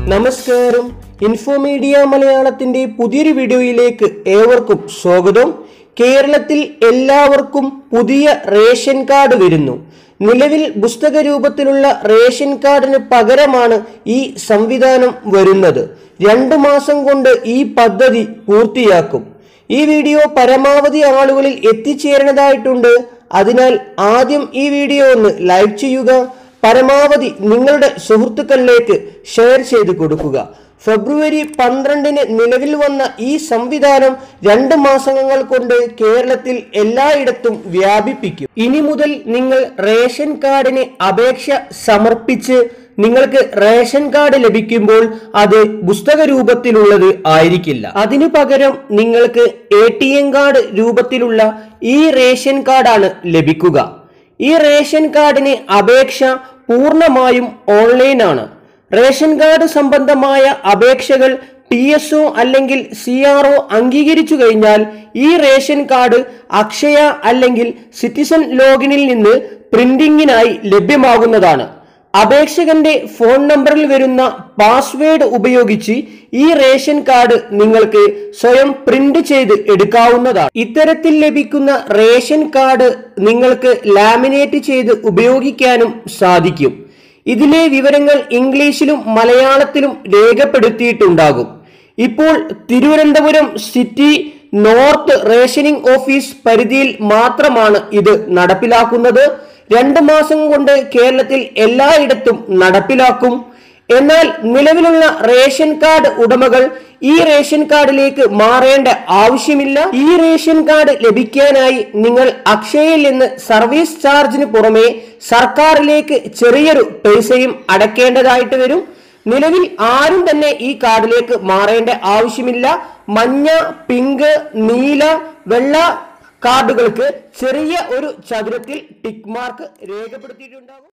നമസ്കാരം ഇൻഫോമീഡിയ മലയാളത്തിന്റെ പുതിയൊരു വീഡിയോയിലേക്ക് ഏവർക്കും സ്വാഗതം കേരളത്തിൽ എല്ലാവർക്കും പുതിയ റേഷൻ കാർഡ് വരുന്നു നിലവിൽ പുസ്തക രൂപത്തിലുള്ള റേഷൻ കാർഡിന് പകരമാണ് ഈ സംവിധാനം വരുന്നത് രണ്ടു മാസം കൊണ്ട് ഈ പദ്ധതി പൂർത്തിയാക്കും ഈ വീഡിയോ പരമാവധി ആളുകളിൽ എത്തിച്ചേരേണ്ടതായിട്ടുണ്ട് അതിനാൽ ആദ്യം ഈ വീഡിയോ ഒന്ന് ലൈക്ക് ചെയ്യുക പരമാവധി നിങ്ങളുടെ സുഹൃത്തുക്കളിലേക്ക് ഷെയർ ചെയ്ത് കൊടുക്കുക ഫെബ്രുവരി പന്ത്രണ്ടിന് നിലവിൽ വന്ന ഈ സംവിധാനം രണ്ട് മാസങ്ങൾ കൊണ്ട് കേരളത്തിൽ എല്ലായിടത്തും വ്യാപിപ്പിക്കും ഇനി മുതൽ നിങ്ങൾ റേഷൻ കാർഡിന് അപേക്ഷ സമർപ്പിച്ച് നിങ്ങൾക്ക് റേഷൻ കാർഡ് ലഭിക്കുമ്പോൾ അത് പുസ്തക രൂപത്തിലുള്ളത് ആയിരിക്കില്ല അതിനു പകരം നിങ്ങൾക്ക് എ ടി എം കാർഡ് രൂപത്തിലുള്ള ഈ റേഷൻ കാർഡാണ് ലഭിക്കുക ഈ റേഷൻ കാർഡിന് അപേക്ഷ പൂർണ്ണമായും ഓൺലൈനാണ് റേഷൻ കാർഡ് സംബന്ധമായ അപേക്ഷകൾ പി എസ് ഒ അല്ലെങ്കിൽ സി ആർ ഒ അംഗീകരിച്ചു കഴിഞ്ഞാൽ ഈ റേഷൻ കാർഡ് അക്ഷയ അല്ലെങ്കിൽ സിറ്റിസൺ ലോഗിനിൽ നിന്ന് പ്രിന്റിങ്ങിനായി ലഭ്യമാകുന്നതാണ് അപേക്ഷകന്റെ ഫോൺ നമ്പറിൽ വരുന്ന പാസ്വേഡ് ഉപയോഗിച്ച് ഈ റേഷൻ കാർഡ് നിങ്ങൾക്ക് സ്വയം പ്രിന്റ് ചെയ്ത് എടുക്കാവുന്നതാണ് ഇത്തരത്തിൽ ലഭിക്കുന്ന റേഷൻ കാർഡ് നിങ്ങൾക്ക് ലാമിനേറ്റ് ചെയ്ത് ഉപയോഗിക്കാനും സാധിക്കും ഇതിലെ വിവരങ്ങൾ ഇംഗ്ലീഷിലും മലയാളത്തിലും രേഖപ്പെടുത്തിയിട്ടുണ്ടാകും ഇപ്പോൾ Thiruvananthapuram city north rationing office പരിധിയിൽ മാത്രമാണ് ഇത് നടപ്പിലാക്കുന്നത് രണ്ട് മാസം കൊണ്ട് കേരളത്തിൽ എല്ലായിടത്തും നടപ്പിലാക്കും എന്നാൽ നിലവിലുള്ള റേഷൻ കാർഡ് ഉടമകൾ ഈ റേഷൻ കാർഡിലേക്ക് മാറേണ്ട ആവശ്യമില്ല ഈ റേഷൻ കാർഡ് ലഭിക്കാനായി നിങ്ങൾ അക്ഷയയിൽ നിന്ന് സർവീസ് ചാർജിന് പുറമെ സർക്കാരിലേക്ക് ചെറിയൊരു പൈസയും അടയ്ക്കേണ്ടതായിട്ട് വരും നിലവിൽ ആരും തന്നെ ഈ കാർഡിലേക്ക് മാറേണ്ട ആവശ്യമില്ല മഞ്ഞ പിങ്ക് നീല വെള്ള കാർഡുകൾക്ക് ചെറിയ ഒരു ചതുരത്തിൽ ടിക്ക് മാർക്ക് രേഖപ്പെടുത്തിയിട്ടുണ്ടാകും